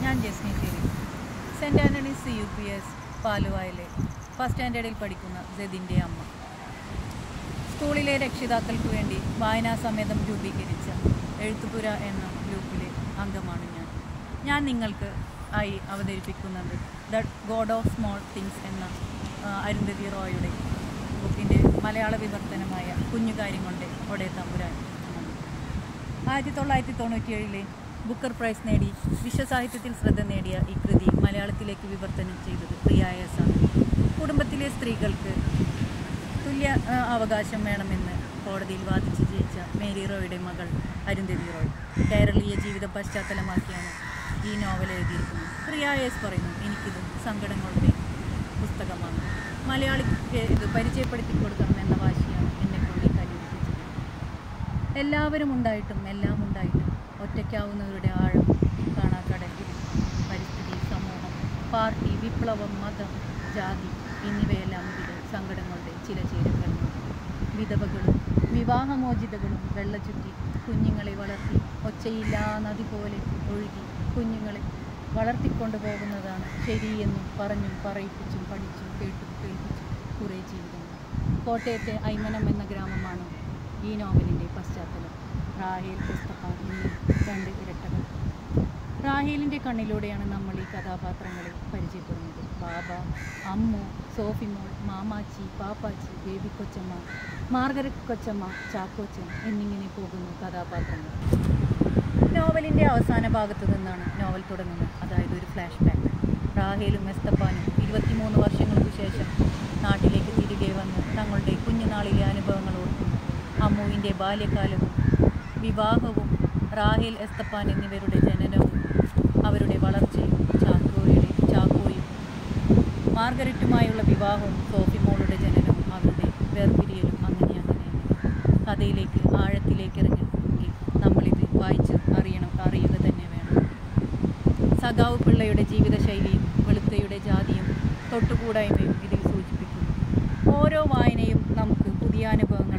ഞാൻ ജസ്മി ഫിരി saint Antony's C U P S പാലുവായിലെ ഫസ്റ്റ് സ്റ്റാൻഡേർഡിൽ പഠിക്കുന്ന ജെദിൻ്റെ അമ്മ സ്കൂളിലെ രക്ഷിതാക്കൾക്ക് വേണ്ടി വായനാ സമേതം രൂപീകരിച്ച എഴുത്തുപുര എന്ന ഗ്രൂപ്പിലെ അംഗമാണ് ഞാൻ ഞാൻ നിങ്ങൾക്ക് ആയി അവതരിപ്പിക്കുന്നത് the god of small things എന്ന ആ, അരുന്ധതി റോയുടെ ബുക്കിൻ്റെ മലയാള വിവർത്തനമായ കുഞ്ഞുകാര്യങ്ങളുടെ ഒടേ തമ്പുരാൻ എന്നാണ്. ആയിരത്തി തൊള്ളായിരത്തി തൊണ്ണൂറ്റിയേഴിലെ ബുക്കർ പ്രൈസ് നേടി വിശ്വസാഹിത്യത്തിൽ ശ്രദ്ധ നേടിയ ഈ കൃതി മലയാളത്തിലേക്ക് വിവർത്തനം ചെയ്തത് പ്രിയ എസ് ആണ് കുടുംബത്തിലെ സ്ത്രീകൾക്ക് തുല്യ ആ, അവകാശം വേണമെന്ന് കോടതിയിൽ വാദിച്ച് ജയിച്ച മേരി റോയുടെ മകൾ അരുന്ധതി റോയ് കേരളീയ ജീവിത പശ്ചാത്തലമാക്കിയാണ് ഈ നോവൽ എഴുതിയിരിക്കുന്നത് പ്രിയ എസ് പറയുന്നു എനിക്കിത് സങ്കടങ്ങളുടെ പുസ്തകമാണ് മലയാളിക്ക് ഇത് പരിചയപ്പെടുത്തി കൊടുക്കണം എന്ന വാശിയാണ് എന്നെ കൊണ്ട് ഈ കല്ലിടിപ്പിച്ചത് എല്ലാവരും ഉണ്ടായിട്ടും എല്ലാം ഉണ്ടായിട്ടും ഒറ്റയ്ക്കാവുന്നവരുടെ ആഴം കാണാക്കടലിൽ പരിസ്ഥിതി സമൂഹം പാർട്ടി വിപ്ലവം മതം ജാതി എന്നിവയെല്ലാം ഇതിലെ സങ്കടങ്ങളുടെ ചില ചേരുവകൾ വിധവകളും വിവാഹമോചിതകളും വെള്ളച്ചുറ്റി കുഞ്ഞുങ്ങളെ വളർത്തി ഒച്ചയില്ലാ നദി പോലെ ഒഴുകി കുഞ്ഞുങ്ങളെ വളർത്തിക്കൊണ്ടു പോകുന്നതാണ് ശരിയെന്നും പറഞ്ഞും പറയിപ്പിച്ചും പഠിച്ചും കേട്ടും കേൾപ്പിച്ചും കുറേ ജീവിതങ്ങൾ കോട്ടയത്തെ ഐമനം എന്ന ഗ്രാമമാണ് ഈ നോവലിൻ്റെ പശ്ചാത്തലം റാഹേൽ മുസ്തഫ എന്നീ രണ്ട് ഇരട്ടകൾ റാഹേലിൻ്റെ കണ്ണിലൂടെയാണ് നമ്മൾ ഈ കഥാപാത്രങ്ങളെ പരിചയപ്പെടുന്നത് ബാബ അമ്മു സോഫിമോൾ മാമാച്ചി പാപ്പാച്ചി ബേബി കൊച്ചമ്മ മാർഗരറ്റ് കൊച്ചമ്മ ചാക്കോച്ചൻ എന്നിങ്ങനെ പോകുന്നു കഥാപാത്രങ്ങൾ നോവലിൻ്റെ അവസാന ഭാഗത്തു നിന്നാണ് നോവൽ തുടങ്ങുന്നത് അതായത് ഒരു ഫ്ലാഷ് ബാക്ക് റാഹേലും എസ്തപ്പാനും ഇരുപത്തിമൂന്ന് വർഷങ്ങൾക്ക് ശേഷം നാട്ടിലേക്ക് തിരികെ വന്ന് തങ്ങളുടെ കുഞ്ഞുനാളിലെ അനുഭവങ്ങൾ ഓർക്കുന്നു അമ്മുവിൻ്റെ ബാല്യകാലവും വിവാഹവും റാഹേൽ എസ്തപ്പാൻ എന്നിവരുടെ ജനനവും അവരുടെ വളർച്ചയും ചാക്കോയുടെ ചാക്കോയും മാർഗരറ്റുമായുള്ള വിവാഹവും സോഫിമോളുടെ ജനനവും അവരുടെ വേർപിരിയലും അങ്ങനെ അങ്ങനെ അങ്ങനെ കഥയിലേക്ക് ആഴത്തിലേക്ക് ഇറങ്ങി നമ്മളിത് വായിച്ച് അറിയണം അറിയുക തന്നെ വേണം സഖാവ് പിള്ളയുടെ ജീവിതശൈലിയും വെളുത്തയുടെ ജാതിയും തൊട്ടുകൂടായ്മയും ഇതിൽ സൂചിപ്പിക്കുന്നു ഓരോ വായനയും നമുക്ക് പുതിയ അനുഭവങ്ങൾ